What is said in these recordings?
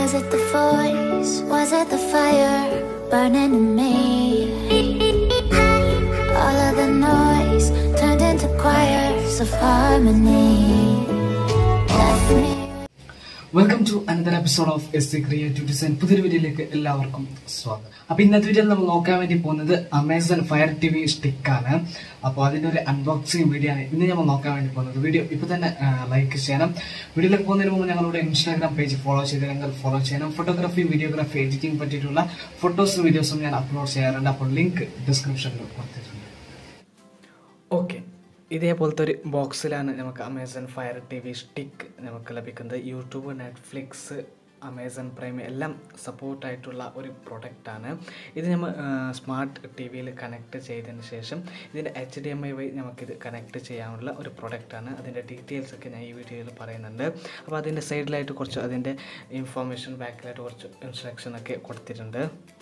Was it the voice? Was it the fire burning in me? All of the noise turned into choirs of harmony. Left me. Welcome to another episode of S C creative design പുതിയൊരു വീഡിയോയിലേക്ക് എല്ലാവർക്കും സ്വാഗതം അപ്പൊ ഇന്നത്തെ വീഡിയോയിൽ നമ്മൾ നോക്കാൻ വേണ്ടി പോകുന്നത് അമേസൺ ഫയർ ടി വി സ്റ്റിക്കാണ് അപ്പോൾ അതിന്റെ ഒരു അൺബോക്സിംഗ് വീഡിയോ ആണ് ഇന്ന് നമ്മൾ നോക്കാൻ വേണ്ടി പോകുന്നത് വീഡിയോ ഇപ്പൊ തന്നെ ലൈക്ക് ചെയ്യണം വീഡിയോയിലേക്ക് പോകുന്നതിന് മുമ്പ് ഞങ്ങളുടെ ഇൻസ്റ്റാഗ്രാം പേജ് ഫോളോ ചെയ്തില്ലെങ്കിൽ ഫോളോ ചെയ്യണം ഫോട്ടോഗ്രാഫി വീഡിയോഗ്രാഫി എഡിറ്റിംഗ് പറ്റിയിട്ടുള്ള ഫോട്ടോസും വീഡിയോസും ഞാൻ അപ്ലോഡ് ചെയ്യാറുണ്ട് അപ്പോൾ ലിങ്ക് ഡിസ്ക്രിപ്ഷനിൽ കൊടുത്തിട്ടുണ്ട് ഓക്കെ ഇതേപോലത്തെ ഒരു ബോക്സിലാണ് നമുക്ക് Amazon fire T V stick നമുക്ക് ലഭിക്കുന്നത് യൂട്യൂബ് നെറ്റ്ഫ്ലിക്സ് അമേസൺ പ്രൈം എല്ലാം സപ്പോർട്ടായിട്ടുള്ള ഒരു പ്രൊഡക്റ്റാണ് ഇത് നമ്മൾ സ്മാർട്ട് ടി വിയിൽ കണക്ട് ചെയ്തതിന് ശേഷം ഇതിൻ്റെ എച്ച് ഡി എം ഐ വഴി നമുക്കിത് കണക്ട് ചെയ്യാനുള്ള ഒരു പ്രൊഡക്റ്റാണ് അതിൻ്റെ ഡീറ്റെയിൽസ് ഒക്കെ ഞാൻ ഈ വീഡിയോയിൽ പറയുന്നുണ്ട് അപ്പോൾ അതിൻ്റെ സൈഡിലായിട്ട് കുറച്ച് അതിൻ്റെ ഇൻഫോർമേഷൻ ബാക്കിലായിട്ട് കുറച്ച് ഇൻസ്ട്രക്ഷൻ ഒക്കെ കൊടുത്തിട്ടുണ്ട്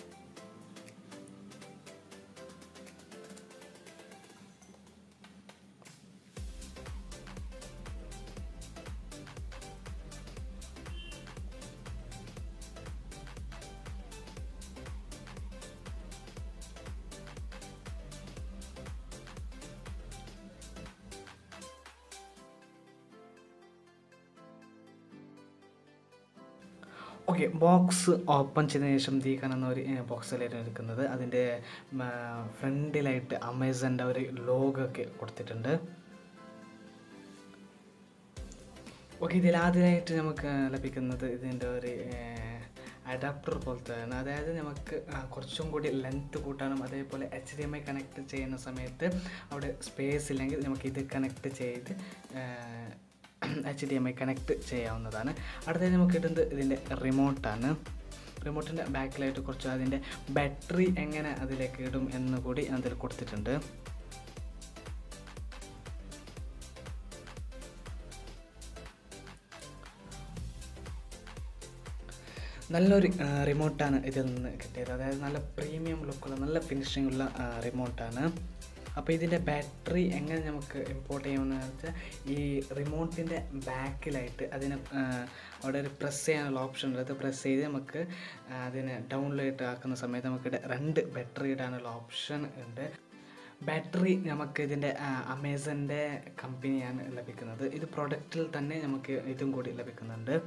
ഓക്കെ ബോക്സ് ഓപ്പൺ ചെയ്തതിന് ശേഷം ദീ കാണുന്ന ഒരു ബോക്സിലായിട്ട് എടുക്കുന്നത് അതിൻ്റെ ഫ്രണ്ടിലായിട്ട് അമേസൻ്റെ ഒരു ലോഗോ ഒക്കെ കൊടുത്തിട്ടുണ്ട് ഓക്കെ ഇതിൽ ആദ്യമായിട്ട് നമുക്ക് ലഭിക്കുന്നത് ഇതിൻ്റെ ഒരു അഡാപ്റ്റർ പോലത്തെയാണ് അതായത് നമുക്ക് ആ, കുറച്ചും കൂടി ലെങ്ത് കൂട്ടാനും അതേപോലെ H D M I connect ചെയ്യുന്ന സമയത്ത് അവിടെ സ്പേസ് ഇല്ലെങ്കിൽ നമുക്ക് ഇത് കണക്ട് ചെയ്ത് H D M I connect ചെയ്യാവുന്നതാണ് അടുത്തത് നമുക്ക് കിട്ടുന്നത് ഇതിൻ്റെ റിമോട്ടാണ് റിമോട്ടിൻ്റെ ബാക്കിലായിട്ട് കുറച്ച് അതിൻ്റെ ബാറ്ററി എങ്ങനെ അതിലേക്ക് ഇടും എന്ന് കൂടി അതിൽ കൊടുത്തിട്ടുണ്ട് നല്ലൊരു ആ, റിമോട്ടാണ് ഇതിൽ നിന്ന് കിട്ടിയത് അതായത് നല്ല പ്രീമിയം ലുക്കുള്ള നല്ല ഫിനിഷിംഗ് ഉള്ള ആ, റിമോട്ടാണ് അപ്പോൾ ഇതിൻ്റെ ബാറ്ററി എങ്ങനെ നമുക്ക് ഇമ്പോർട്ട് ചെയ്യാമെന്ന് വെച്ചാൽ ഈ റിമോട്ടിൻ്റെ ബാക്കിലായിട്ട് അതിനെ ആ, അവിടെ ഒരു പ്രസ് ചെയ്യാനുള്ള ഓപ്ഷൻ ഉണ്ട് അത് പ്രസ് ചെയ്ത് നമുക്ക് ആ, അതിനെ ഡൗൺലോഡ് ആക്കുന്ന സമയത്ത് നമുക്ക് ഇവിടെ രണ്ട് ബാറ്ററി ഇടാനുള്ള ഓപ്ഷൻ ഉണ്ട് ബാറ്ററി നമുക്ക് ഇതിൻ്റെ അമേസൻ്റെ കമ്പനിയാണ് ലഭിക്കുന്നത് ഇത് പ്രൊഡക്റ്റിൽ തന്നെ നമുക്ക് ഇതും കൂടി ലഭിക്കുന്നുണ്ട്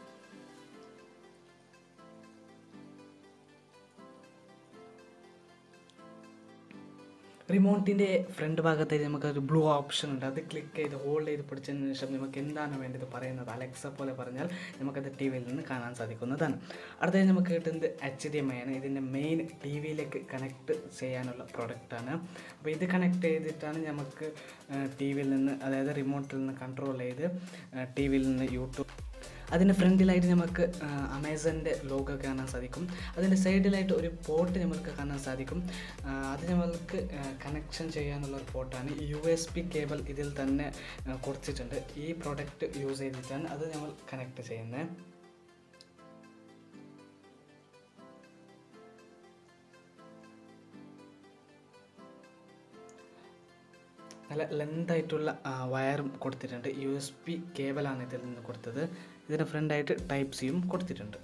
റിമോട്ടിൻ്റെ ഫ്രണ്ട് ഭാഗത്തായിട്ട് നമുക്ക് ഒരു ബ്ലൂ ഓപ്ഷൻ ഉണ്ട് അത് ക്ലിക്ക് ചെയ്ത് ഹോൾഡ് ചെയ്ത് പിടിച്ചതിന് ശേഷം നമുക്ക് എന്താണ് വേണ്ടത് പറയുന്നത് അലക്സ പോലെ പറഞ്ഞാൽ നമുക്കത് ടി വിയിൽ നിന്ന് കാണാൻ സാധിക്കുന്നതാണ് അടുത്തത് നമുക്ക് കിട്ടുന്നത് എച്ച് ഡി എം ഐ ആണ് ഇതിൻ്റെ മെയിൻ ടി വിയിലേക്ക് കണക്ട് ചെയ്യാനുള്ള പ്രൊഡക്റ്റാണ് അപ്പോൾ ഇത് കണക്ട് ചെയ്തിട്ടാണ് നമുക്ക് ടി വിയിൽ നിന്ന് അതായത് റിമോട്ടിൽ നിന്ന് കൺട്രോൾ ചെയ്ത് ടി വിയിൽ നിന്ന് യൂട്യൂബ് അതിൻ്റെ ഫ്രണ്ടിലായിട്ട് നമുക്ക് അമേസൻ്റെ ലോഗോ കാണാൻ സാധിക്കും അതിൻ്റെ സൈഡിലായിട്ട് ഒരു പോർട്ട് നമുക്ക് കാണാൻ സാധിക്കും ആ, അത് നമ്മൾക്ക് കണക്ഷൻ ചെയ്യാനുള്ള ഒരു പോർട്ടാണ് യു എസ് പി കേബിൾ ഇതിൽ തന്നെ ആ, കൊടുത്തിട്ടുണ്ട് ഈ പ്രോഡക്റ്റ് യൂസ് ചെയ്തിട്ടാണ് അത് നമ്മൾ കണക്ട് ചെയ്യുന്നത് നല്ല ലെന്തായിട്ടുള്ള വയറും കൊടുത്തിട്ടുണ്ട് യു എസ് പി കേബിളാണ് ഇതിൽ നിന്ന് കൊടുത്തത് ഇതിന് ഫ്രണ്ടായിട്ട് ടൈപ്പ് സിയും കൊടുത്തിട്ടുണ്ട്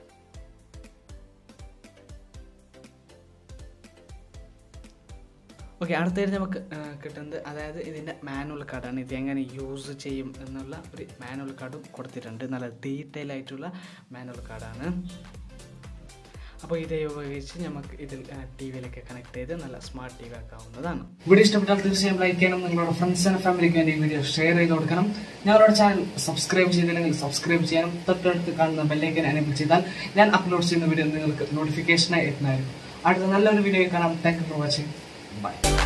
ഓക്കെ അടുത്തായിട്ട് നമുക്ക് ആ, കിട്ടുന്നത് അതായത് ഇതിൻ്റെ മാനുവൽ കാർഡാണ് ഇത് എങ്ങനെ യൂസ് ചെയ്യും എന്നുള്ള ഒരു മാനുവൽ കാർഡും കൊടുത്തിട്ടുണ്ട് നല്ല ഡീറ്റെയിൽ ആയിട്ടുള്ള മാനുവൽ കാർഡാണ് അപ്പോൾ ഇത് ഉപയോഗിച്ച് നമുക്ക് ഇതിൽ ടി വിയിലേക്ക് കണക്ട് ചെയ്ത് നല്ല സ്മാർട്ട് ടി വി ആക്കാവുന്നതാണ് വീഡിയോ ഇഷ്ടപ്പെട്ടാൽ തീർച്ചയായും ലൈക്ക് ചെയ്യണം നിങ്ങളുടെ ഫ്രണ്ട്സ് ആൻഡ് ഫാമിലിക്ക് വേണ്ടി ഈ വീഡിയോ ഷെയർ ചെയ്ത് കൊടുക്കണം ഞങ്ങളുടെ ചാനൽ സബ്സ്ക്രൈബ് ചെയ്തില്ലെങ്കിൽ സബ്സ്ക്രൈബ് ചെയ്യാനും തൊട്ടടുത്ത് കാണുന്ന ബെല്ലൈക്കൻ എനേബിൾ ചെയ്താൽ ഞാൻ അപ്ലോഡ് ചെയ്യുന്ന വീഡിയോ നിങ്ങൾക്ക് നോട്ടിഫിക്കേഷനായി എത്തുന്നതായിരിക്കും അടുത്ത നല്ലൊരു വീഡിയോ കാണാം thank you for watching by